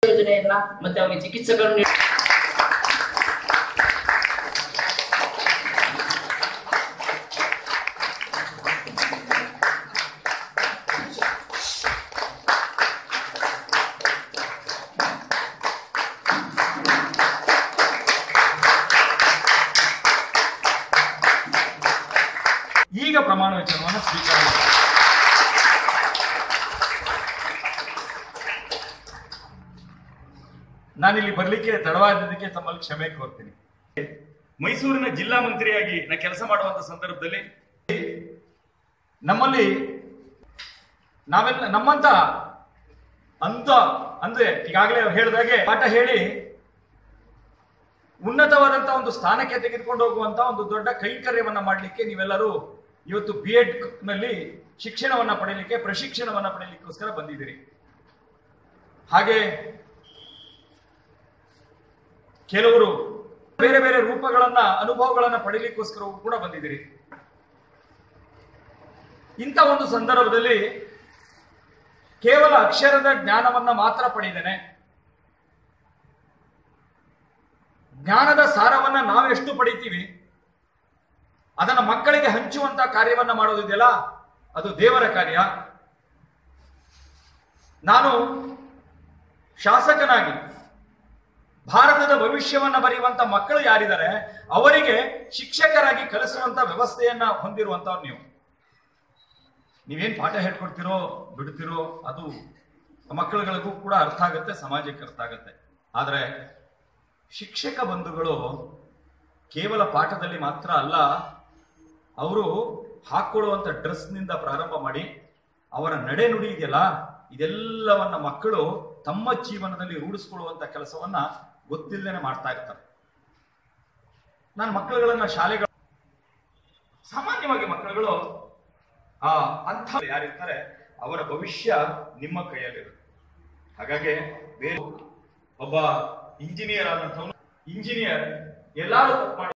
ಯೋಜನೆಯನ್ನ ಮತ್ತೆ ಅವರಿಗೆ ಚಿಕಿತ್ಸೆಗಳನ್ನು ನೀಡಿ- ಈಗ ಪ್ರಮಾಣ ವಚನವನ್ನು ಸ್ವೀಕಾರ ಮಾಡಿ. ನಾನಿಲ್ಲಿ ಬರ್ಲಿಕ್ಕೆ ತಡವಾದದಕ್ಕೆ ತಮ್ಮಲ್ಲಿ ಕ್ಷಮೆ ಕೋರ್ತೀನಿ ಮೈಸೂರಿನ ಜಿಲ್ಲಾ ಮಂತ್ರಿಯಾಗಿ ನಾ ಕೆಲಸ ಮಾಡುವಂತ ಸಂದರ್ಭದಲ್ಲಿ ನಮ್ಮಲ್ಲಿ ನಾವೆಲ್ಲ ನಮ್ಮಂತ ಅಂತ ಅಂದ್ರೆ ಈಗಾಗಲೇ ಅವ್ರು ಹೇಳಿದಾಗೆ ಪಾಠ ಹೇಳಿ ಉನ್ನತವಾದಂತ ಒಂದು ಸ್ಥಾನಕ್ಕೆ ತೆಗೆದುಕೊಂಡು ಹೋಗುವಂತ ಒಂದು ದೊಡ್ಡ ಕೈಂಕರ್ಯವನ್ನ ಮಾಡಲಿಕ್ಕೆ ನೀವೆಲ್ಲರೂ ಇವತ್ತು ಬಿ ಎಡ್ ನಲ್ಲಿ ಶಿಕ್ಷಣವನ್ನ ಪಡೆಯಲಿಕ್ಕೆ ಪ್ರಶಿಕ್ಷಣವನ್ನ ಪಡೆಯಲಿಕ್ಕೋಸ್ಕರ ಬಂದಿದ್ದೀರಿ ಹಾಗೆ ಕೆಲವರು ಬೇರೆ ಬೇರೆ ರೂಪಗಳನ್ನ ಅನುಭವಗಳನ್ನ ಪಡೆಯಲಿಕ್ಕೋಸ್ಕರ ಕೂಡ ಬಂದಿದ್ದೀರಿ ಇಂಥ ಒಂದು ಸಂದರ್ಭದಲ್ಲಿ ಕೇವಲ ಅಕ್ಷರದ ಜ್ಞಾನವನ್ನ ಮಾತ್ರ ಪಡೆದೇನೆ ಜ್ಞಾನದ ಸಾರವನ್ನ ನಾವೆಷ್ಟು ಪಡಿತೀವಿ ಅದನ್ನ ಮಕ್ಕಳಿಗೆ ಹಂಚುವಂತ ಕಾರ್ಯವನ್ನ ಮಾಡೋದಿದೆಯಲ್ಲ ಅದು ದೇವರ ಕಾರ್ಯ ನಾನು ಶಾಸಕನಾಗಿ ಭಾರತದ ಭವಿಷ್ಯವನ್ನ ಬರೆಯುವಂತ ಮಕ್ಕಳು ಯಾರಿದ್ದಾರೆ ಅವರಿಗೆ ಶಿಕ್ಷಕರಾಗಿ ಕಲಿಸುವಂತ ವ್ಯವಸ್ಥೆಯನ್ನ ಹೊಂದಿರುವಂತವ್ರು ನೀವು ನೀವೇನ್ ಪಾಠ ಹೇಳ್ಕೊಡ್ತಿರೋ ಬಿಡ್ತಿರೋ ಅದು ಮಕ್ಕಳುಗಳಿಗೂ ಕೂಡ ಅರ್ಥ ಆಗುತ್ತೆ ಸಮಾಜಕ್ಕೆ ಅರ್ಥ ಆಗುತ್ತೆ ಆದ್ರೆ ಶಿಕ್ಷಕ ಬಂಧುಗಳು ಕೇವಲ ಪಾಠದಲ್ಲಿ ಮಾತ್ರ ಅಲ್ಲ ಅವರು ಹಾಕೊಳ್ಳುವಂತ ಡ್ರೆಸ್ನಿಂದ ಪ್ರಾರಂಭ ಮಾಡಿ ಅವರ ನಡೆ ನುಡಿ ಇದೆಯಲ್ಲ ಇದೆಲ್ಲವನ್ನ ಮಕ್ಕಳು ತಮ್ಮ ಜೀವನದಲ್ಲಿ ರೂಢಿಸ್ಕೊಳ್ಳುವಂತ ಕೆಲಸವನ್ನ ಗೊತ್ತಿಲ್ಲದೇನೆ ಮಾಡ್ತಾ ಇರ್ತಾರೆ ನಾನು ಮಕ್ಕಳುಗಳನ್ನ ಶಾಲೆಗಳ ಸಾಮಾನ್ಯವಾಗಿ ಮಕ್ಕಳುಗಳು ಆ ಅಂಥ ಯಾರಿರ್ತಾರೆ ಅವರ ಭವಿಷ್ಯ ನಿಮ್ಮ ಕೈಯಲ್ಲಿರುತ್ತೆ ಹಾಗಾಗಿ ಬೇರೆ ಒಬ್ಬ ಇಂಜಿನಿಯರ್ ಆದಂಥವನು ಇಂಜಿನಿಯರ್ ಎಲ್ಲಾರು ತಪ್ಪು